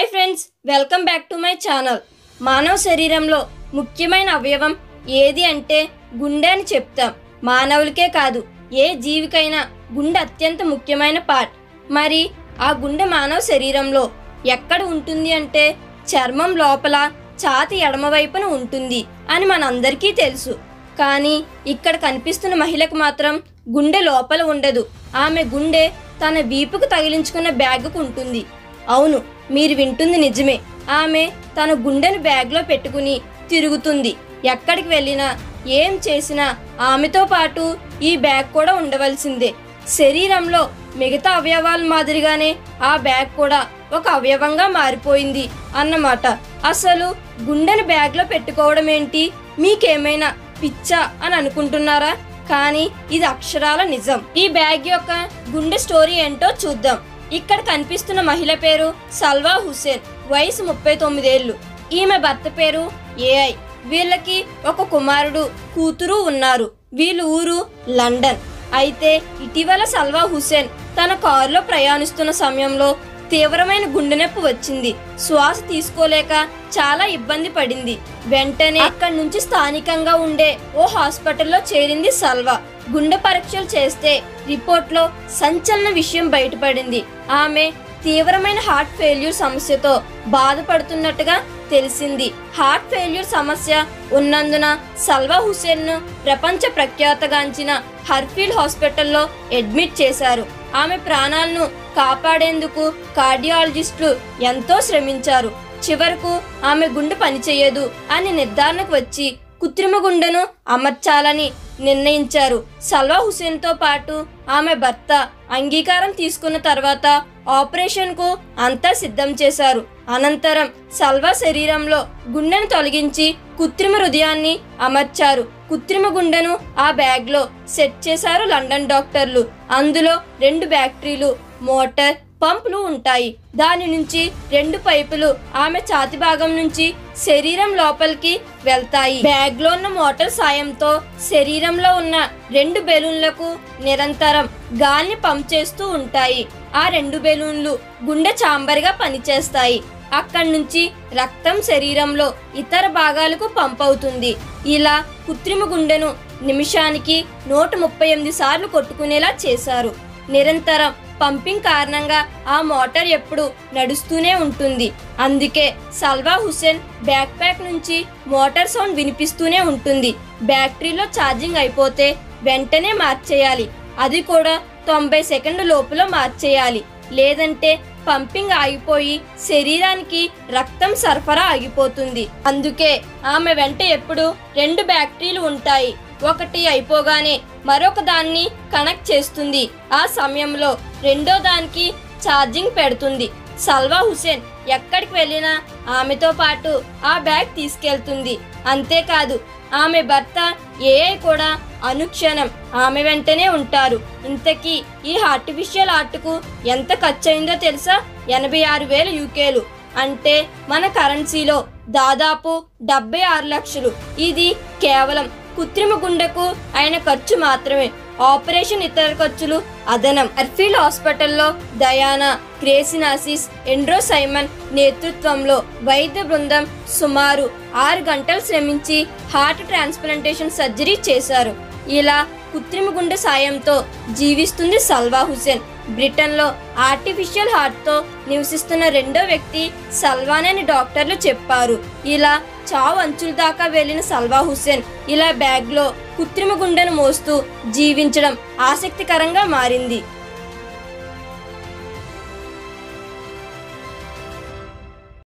hi friends welcome back to my channel మానవ శరీరంలో ముఖ్యమైన అవయవం ఏది అంటే గుండె అని చెప్తాం మానవులకే కాదు ఏ జీవికైనా గుండె అత్యంత ముఖ్యమైన పార్ట్ మరి ఆ గుండె మానవ శరీరంలో ఎక్కడ ఉంటుంది అంటే చర్మం లోపల ఛాతి ఎడమవైపున ఉంటుంది అని మనందరికీ తెలుసు కానీ ఇక్కడ కనిపిస్తున్న మహిళకు మాత్రం గుండె లోపల ఉండదు ఆమె గుండె తన వీపుకు తగిలించుకున్న బ్యాగుకు ఉంటుంది అవును మీరు వింటుంది నిజమే ఆమె తన గుండెను బ్యాగ్లో పెట్టుకుని తిరుగుతుంది ఎక్కడికి వెళ్ళినా ఏం చేసినా ఆమెతో పాటు ఈ బ్యాగ్ కూడా ఉండవలసిందే శరీరంలో మిగతా అవయవాల మాదిరిగానే ఆ బ్యాగ్ కూడా ఒక అవయవంగా మారిపోయింది అన్నమాట అసలు గుండెను బ్యాగ్లో పెట్టుకోవడం ఏంటి మీకేమైనా పిచ్చా అని అనుకుంటున్నారా కానీ ఇది అక్షరాల నిజం ఈ బ్యాగ్ యొక్క గుండె స్టోరీ ఏంటో చూద్దాం ఇక్కడ కనిపిస్తున్న మహిళ పేరు సల్వా హుసేన్ వయసు ముప్పై తొమ్మిదేళ్లు ఈమె భర్త పేరు ఏఐ వీళ్ళకి ఒక కుమారుడు కూతురు ఉన్నారు వీళ్ళ ఊరు లండన్ అయితే ఇటీవల సల్వా హుసేన్ తన కారులో ప్రయాణిస్తున్న సమయంలో తీవ్రమైన గుండె నొప్పి వచ్చింది శ్వాస తీసుకోలేక చాలా ఇబ్బంది పడింది వెంటనే అక్కడి నుంచి స్థానికంగా ఉండే ఓ హాస్పిటల్లో చేరింది సల్వా గుండె పరీక్షలు చేస్తే రిపోర్ట్లో సంచలన విషయం బయటపడింది ఆమె తీవ్రమైన హార్ట్ ఫెయిల్యూర్ సమస్యతో బాధపడుతున్నట్టుగా తెలిసింది హార్ట్ ఫెయిల్యూర్ సమస్య ఉన్నందున సల్వా హుసేన్ ను ప్రపంచ ప్రఖ్యాతగాంచిన హర్ఫీల్డ్ హాస్పిటల్లో అడ్మిట్ చేశారు ఆమె ప్రాణాలను కాపాడేందుకు కార్డియాలజిస్టులు ఎంతో శ్రమించారు చివరకు ఆమె గుండె పనిచేయదు అని నిర్ధారణకు వచ్చి కృత్రిమ గుండెను అమర్చాలని నిర్ణయించారు సల్వా హుసేన్తో పాటు ఆమె భర్త అంగీకారం తీసుకున్న తర్వాత ఆపరేషన్కు అంతా సిద్ధం చేశారు అనంతరం సల్వా శరీరంలో గుండెను తొలగించి కృత్రిమ హృదయాన్ని అమర్చారు కృత్రిమ గుండెను ఆ బ్యాగ్లో సెట్ చేశారు లండన్ డాక్టర్లు అందులో రెండు బ్యాటరీలు మోటార్ పంపులు ఉంటాయి దాని నుంచి రెండు పైపులు ఆమె ఛాతి భాగం నుంచి శరీరం లోపలికి వెళ్తాయి బ్యాగ్ లో ఉన్న మోటార్ సాయంతో శరీరంలో ఉన్న రెండు బెలూన్లకు నిరంతరం గాలిని పంప్ చేస్తూ ఉంటాయి ఆ రెండు బెలూన్లు గుండె చాంబర్గా పనిచేస్తాయి అక్కడి నుంచి రక్తం శరీరంలో ఇతర భాగాలకు పంప్ అవుతుంది ఇలా కృత్రిమ గుండెను నిమిషానికి నూట ముప్పై ఎనిమిది సార్లు కొట్టుకునేలా చేశారు నిరంతరం పంపింగ్ కారణంగా ఆ మోటార్ ఎప్పుడు నడుస్తూనే ఉంటుంది అందుకే సల్వా హుసేన్ బ్యాక్ ప్యాక్ నుంచి మోటార్ సౌండ్ వినిపిస్తూనే ఉంటుంది బ్యాటరీలో ఛార్జింగ్ అయిపోతే వెంటనే మార్చేయాలి అది కూడా తొంభై సెకండ్ల లోపల మార్చేయాలి లేదంటే పంపింగ్ ఆగిపోయి శరీరానికి రక్తం సరఫరా ఆగిపోతుంది అందుకే ఆమె వెంట ఎప్పుడు రెండు బ్యాటరీలు ఉంటాయి ఒకటి అయిపోగానే మరొక దాన్ని కనెక్ట్ చేస్తుంది ఆ సమయంలో రెండో దానికి ఛార్జింగ్ పెడుతుంది సల్వా హుసేన్ ఎక్కడికి వెళ్ళినా ఆమెతో పాటు ఆ బ్యాగ్ తీసుకెళ్తుంది అంతేకాదు ఆమె భర్త ఏఐ కూడా అనుక్షణం ఆమె వెంటనే ఉంటారు ఇంతకీ ఈ ఆర్టిఫిషియల్ ఆర్ట్కు ఎంత ఖర్చు అయిందో తెలుసా ఎనభై ఆరు వేల యూకేలు అంటే మన కరెన్సీలో దాదాపు డెబ్బై ఆరు లక్షలు ఇది కేవలం కృత్రిమ గుండెకు అయిన ఖర్చు మాత్రమే ఆపరేషన్ ఇతర ఖర్చులు అదనం అర్ఫీల్డ్ హాస్పిటల్లో దయానా గ్రేసినాసిస్ ఎండ్రో సైమన్ నేతృత్వంలో వైద్య బృందం సుమారు ఆరు గంటలు శ్రమించి హార్ట్ ట్రాన్స్ప్లాంటేషన్ సర్జరీ చేశారు ఇలా కృత్రిమ గుండె సాయంతో జీవిస్తుంది సల్వా హుసేన్ బ్రిటన్లో ఆర్టిఫిషియల్ హార్ట్తో నివసిస్తున్న రెండో వ్యక్తి సల్వాన్ అని డాక్టర్లు చెప్పారు ఇలా చావు అంచుల దాకా వెళ్లిన సల్వా హుసేన్ ఇలా బ్యాగ్లో కృత్రిమ గుండెను మోస్తూ జీవించడం ఆసక్తికరంగా మారింది